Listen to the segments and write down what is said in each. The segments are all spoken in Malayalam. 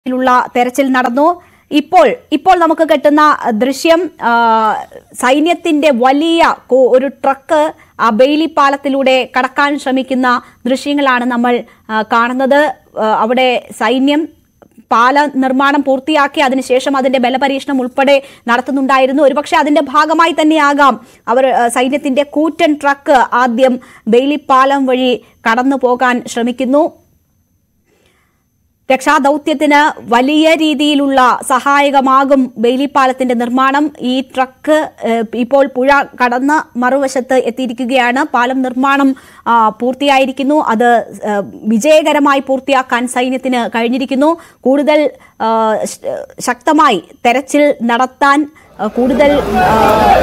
ിലുള്ള തെരച്ചിൽ നടന്നു ഇപ്പോൾ ഇപ്പോൾ നമുക്ക് കിട്ടുന്ന ദൃശ്യം ആ, സൈന്യത്തിന്റെ വലിയ കോ- ഒരു ട്രക്ക് ആ ബെയിലി പാലത്തിലൂടെ കടക്കാൻ ശ്രമിക്കുന്ന ദൃശ്യങ്ങളാണ് നമ്മൾ ആ, കാണുന്നത് ആ, അവിടെ സൈന്യം പാല നിർമ്മാണം പൂർത്തിയാക്കി അതിനുശേഷം അതിന്റെ ബലപരീക്ഷണം ഉൾപ്പെടെ നടത്തുന്നുണ്ടായിരുന്നു ഒരുപക്ഷെ അതിന്റെ ഭാഗമായി തന്നെയാകാം അവർ ആ, സൈന്യത്തിന്റെ കൂറ്റൻ ട്രക്ക് ആദ്യം ബെയിലി പാലം വഴി കടന്നു പോകാൻ ശ്രമിക്കുന്നു രക്ഷാദൌത്യത്തിന് വലിയ രീതിയിലുള്ള സഹായകമാകും ബെയിലി പാലത്തിന്റെ നിർമ്മാണം ഈ ട്രക്ക് ഏഹ്, ഇപ്പോൾ പുഴ കടന്ന് മറുവശത്ത് എത്തിയിരിക്കുകയാണ് പാലം നിർമ്മാണം ആ, പൂർത്തിയായിരിക്കുന്നു അത് ഏഹ്, വിജയകരമായി പൂർത്തിയാക്കാൻ സൈന്യത്തിന് കഴിഞ്ഞിരിക്കുന്നു കൂടുതൽ ആ, ശ- ശക്തമായി തെരച്ചിൽ നടത്താൻ ആ, കൂടുതൽ ആ,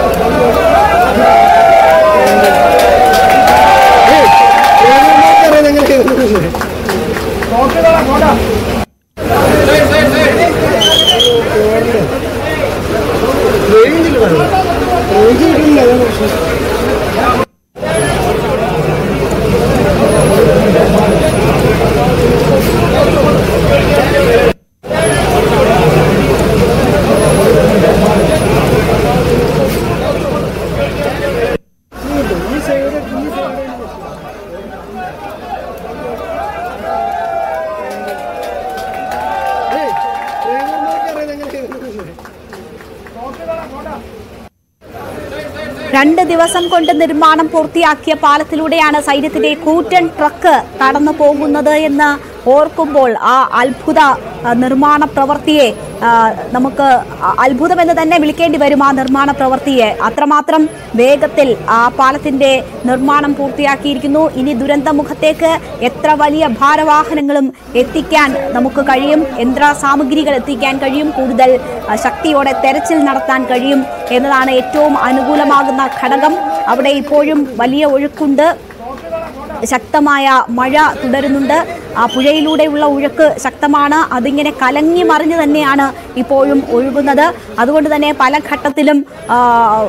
രണ്ട് ദിവസം കൊണ്ട് നിർമ്മാണം പൂർത്തിയാക്കിയ പാലത്തിലൂടെയാണ് സൈന്യത്തിന്റെ കൂറ്റൻ ട്രക്ക് കടന്നു പോകുന്നത് എന്ന് ഓർക്കുമ്പോൾ ആ അത്ഭുത ആ, നിർമ്മാണ പ്രവൃത്തിയെ ആ, നമുക്ക് അ- അത്ഭുതമെന്ന് തന്നെ വിളിക്കേണ്ടി വരും ആ നിർമ്മാണ പ്രവൃത്തിയെ അത്രമാത്രം വേഗത്തിൽ ആ പാലത്തിന്റെ നിർമ്മാണം പൂർത്തിയാക്കിയിരിക്കുന്നു ഇനി ദുരന്തമുഖത്തേക്ക് എത്ര വലിയ ഭാരവാഹനങ്ങളും എത്തിക്കാൻ നമുക്ക് കഴിയും യന്ത്ര സാമഗ്രികൾ എത്തിക്കാൻ കഴിയും കൂടുതൽ ആ, ശക്തിയോടെ തെരച്ചിൽ നടത്താൻ കഴിയും എന്നതാണ് ഏറ്റവും അനുകൂലമാകുന്ന ഘടകം അവിടെ ഇപ്പോഴും വലിയ ഒഴുക്കുണ്ട് ശക്തമായ മഴ തുടരുന്നുണ്ട് ആ പുഴയിലൂടെയുള്ള ഒഴുക്ക് ശക്തമാണ് അതിങ്ങനെ കലങ്ങി മറിഞ്ഞു തന്നെയാണ് ഇപ്പോഴും ഒഴുകുന്നത് അതുകൊണ്ട് തന്നെ പല ഘട്ടത്തിലും ആ,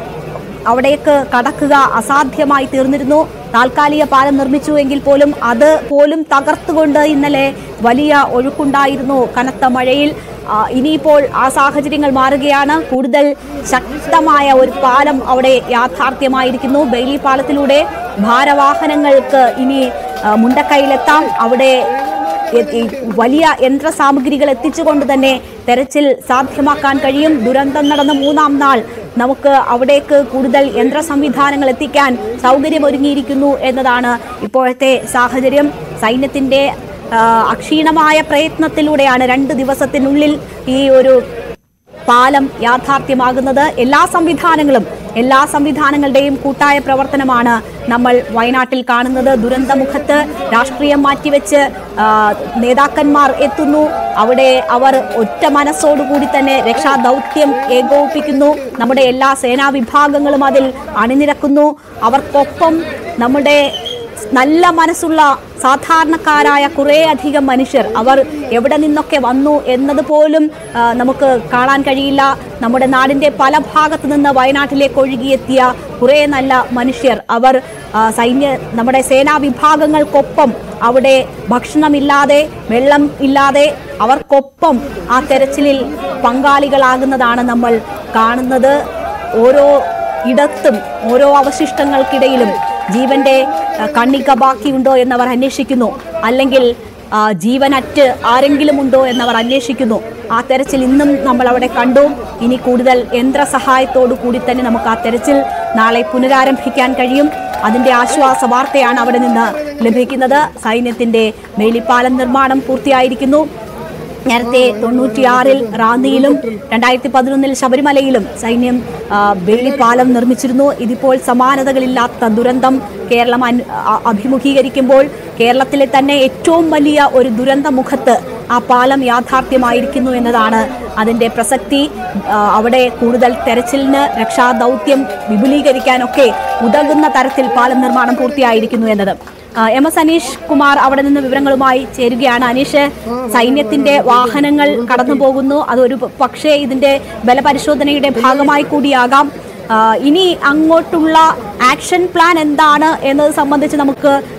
അവിടേക്ക് കടക്കുക അസാധ്യമായി തീർന്നിരുന്നു താൽക്കാലിക പാലം നിർമ്മിച്ചു എങ്കിൽ പോലും അത് പോലും തകർത്തുകൊണ്ട് ഇന്നലെ വലിയ ഒഴുക്കുണ്ടായിരുന്നു കനത്ത മഴയിൽ ആ, ഇനിയിപ്പോൾ ആ സാഹചര്യങ്ങൾ മാറുകയാണ് കൂടുതൽ ശക്തമായ ഒരു പാലം അവിടെ യാഥാർത്ഥ്യമായിരിക്കുന്നു ബെയിലി പാലത്തിലൂടെ ഭാരവാഹനങ്ങൾക്ക് ഇനി ആ, മുണ്ടക്കൈയിലെത്താം അവിടെ എ- ഈ വലിയ യന്ത്ര സാമഗ്രികൾ എത്തിച്ചുകൊണ്ട് തന്നെ തെരച്ചിൽ സാധ്യമാക്കാൻ കഴിയും ദുരന്തം നടന്ന മൂന്നാം നാൾ നമുക്ക് അവിടേക്ക് കൂടുതൽ യന്ത്ര സംവിധാനങ്ങൾ എത്തിക്കാൻ സൗകര്യമൊരുങ്ങിയിരിക്കുന്നു എന്നതാണ് ഇപ്പോഴത്തെ സാഹചര്യം സൈന്യത്തിന്റെ ആ, അക്ഷീണമായ പ്രയത്നത്തിലൂടെയാണ് രണ്ട് ദിവസത്തിനുള്ളിൽ ഈ ഒരു പാലം യാഥാർത്ഥ്യമാകുന്നത് എല്ലാ സംവിധാനങ്ങളും എല്ലാ സംവിധാനങ്ങളുടെയും കൂട്ടായ പ്രവർത്തനമാണ് നമ്മൾ വയനാട്ടിൽ കാണുന്നത് ദുരന്തമുഖത്ത് രാഷ്ട്രീയം മാറ്റിവെച്ച് ആ, നേതാക്കന്മാർ എത്തുന്നു അവിടെ അവർ ഒറ്റ മനസ്സോടുകൂടി തന്നെ രക്ഷാദൗത്യം ഏകോപിപ്പിക്കുന്നു നമ്മുടെ എല്ലാ സേനാ വിഭാഗങ്ങളും അതിൽ അണിനിരക്കുന്നു അവർക്കൊപ്പം നമ്മുടെ നല്ല മനസ്സുള്ള സാധാരണക്കാരായ കുറേയധികം മനുഷ്യർ അവർ എവിടെ നിന്നൊക്കെ വന്നു എന്നതുപോലും ആ, നമുക്ക് കാണാൻ കഴിയില്ല നമ്മുടെ നാടിൻ്റെ പല ഭാഗത്തു നിന്ന് വയനാട്ടിലേക്ക് ഒഴുകിയെത്തിയ കുറേ നല്ല മനുഷ്യർ അവർ ആ, സൈന്യ നമ്മുടെ സേനാ വിഭാഗങ്ങൾക്കൊപ്പം അവിടെ ഭക്ഷണമില്ലാതെ വെള്ളം ഇല്ലാതെ അവർക്കൊപ്പം ആ തെരച്ചിലിൽ പങ്കാളികളാകുന്നതാണ് നമ്മൾ കാണുന്നത് ഓരോ ഇടത്തും ഓരോ അവശിഷ്ടങ്ങൾക്കിടയിലും ജീവന്റെ ആ, കണ്ണിക ബാക്കിയുണ്ടോ എന്നവർ അന്വേഷിക്കുന്നു അല്ലെങ്കിൽ ആ, ജീവനറ്റ് ആരെങ്കിലും ഉണ്ടോ എന്നവർ അന്വേഷിക്കുന്നു ആ തെരച്ചിൽ ഇന്നും നമ്മൾ അവിടെ കണ്ടു ഇനി കൂടുതൽ യന്ത്ര സഹായത്തോടു കൂടി തന്നെ നമുക്ക് ആ തെരച്ചിൽ നാളെ പുനരാരംഭിക്കാൻ കഴിയും അതിന്റെ ആശ്വാസ വാർത്തയാണ് അവിടെ നിന്ന് ലഭിക്കുന്നത് സൈന്യത്തിന്റെ മേലിപ്പാലം നിർമ്മാണം പൂർത്തിയായിരിക്കുന്നു നേരത്തെ തൊണ്ണൂറ്റിയാറിൽ റാന്നിയിലും രണ്ടായിരത്തി പതിനൊന്നിൽ ശബരിമലയിലും സൈന്യം ആ, വേലിപ്പാലം നിർമ്മിച്ചിരുന്നു ഇതിപ്പോൾ സമാനതകളില്ലാത്ത ദുരന്തം കേരളം അൻ- അ- അഭിമുഖീകരിക്കുമ്പോൾ കേരളത്തിലെ തന്നെ ഏറ്റവും വലിയ ഒരു ദുരന്ത മുഖത്ത് ആ പാലം യാഥാർത്ഥ്യമായിരിക്കുന്നു എന്നതാണ് അതിന്റെ പ്രസക്തി ആ, അവിടെ കൂടുതൽ തെരച്ചിലിന് രക്ഷാദൗത്യം വിപുലീകരിക്കാനൊക്കെ ഉതകുന്ന തരത്തിൽ പാലം നിർമ്മാണം പൂർത്തിയായിരിക്കുന്നു എന്നത് ആ, എം എസ് അനീഷ് കുമാർ അവിടെ നിന്ന് വിവരങ്ങളുമായി ചേരുകയാണ് അനീഷ് സൈന്യത്തിന്റെ വാഹനങ്ങൾ കടന്നു പോകുന്നു അതൊരു പ- പക്ഷേ ഇതിന്റെ ബലപരിശോധനയുടെ ഭാഗമായി കൂടിയാകാം ആ, ഇനി അങ്ങോട്ടുള്ള ആക്ഷൻ പ്ലാൻ എന്താണ് എന്നത് സംബന്ധിച്ച് നമുക്ക്